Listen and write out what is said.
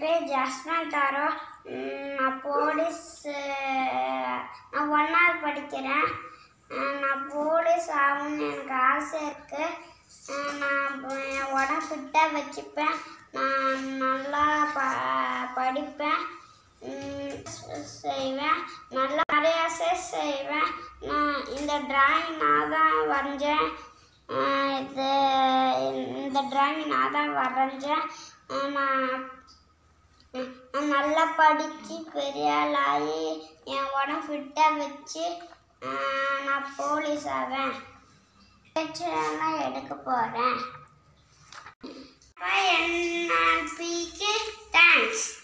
பேர் ஜஸ்மன் தாரோ ம், நான் போலீஸ் அஹ், நான் ஒன்றாவது படிக்கிறேன் அஹ், நான் போலீஸ் ஆகணும்னு எனக்கு ஆசை இருக்குது நான் ப- என் உடம்பு ஃபிட்டாக வச்சுப்பேன் நான் நல்லா ப படிப்பேன் ம், செ- செய்வேன் நல்லா நிறையா செய்வேன் நான் இந்த டிராயிங் நான் தான் வரைஞ்சேன் அஹ், இது இந்த டிராயிங் நான் தான் வரைஞ்சேன் அஹ், நான் நான் நல்லா படித்து பெரிய ஆள் ஆகி என் உடம்பு ஃபிட்டாக வச்சு ஆஹ், நான் போலீஸ் ஆவேன் எல்லாம் எடுக்க போகிறேன் என்எல்பிக்கு தேங்க்ஸ்